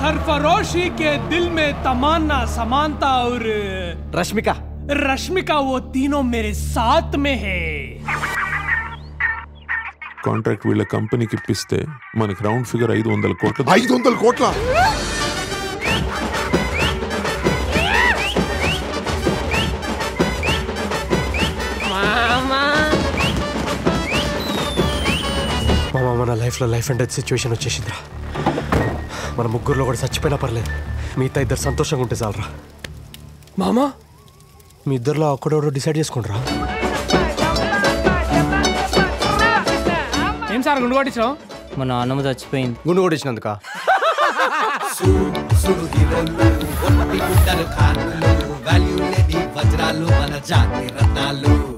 सरफरोशी के दिल में तमन्ना समानता और రష్మిక रश्मिका वो तीनों मेरे साथ में है కాంట్రాక్ట్ వీళ్ళ కంపెనీకి ఇప్పిస్తే మనకి రౌండ్ ఫిగర్ ఐదు వందల కోట్లు ఐదు వందల కోట్ల మామ మన లైఫ్లో లైఫ్ అండ్ డెత్ సిచ్యువేషన్ వచ్చేసిందిరా మన ముగ్గురులో కూడా చచ్చిపోయినా పర్లేదు మిగతా ఇద్దరు సంతోషంగా ఉంటే చాలరా మామా మీ ఇద్దరిలో ఒక్కడోడో డిసైడ్ చేసుకుంటారా ఏం సార్ గుండు కొట్టించావు మా నాన్నమ్మ చచ్చిపోయింది గుండు కొట్టించినందుక సుడు హీరోలు ఒట్టి గుడ్డలు ఖాన్లు వాల్యూ లేని వజ్రాలు మన జాతి రత్నాలు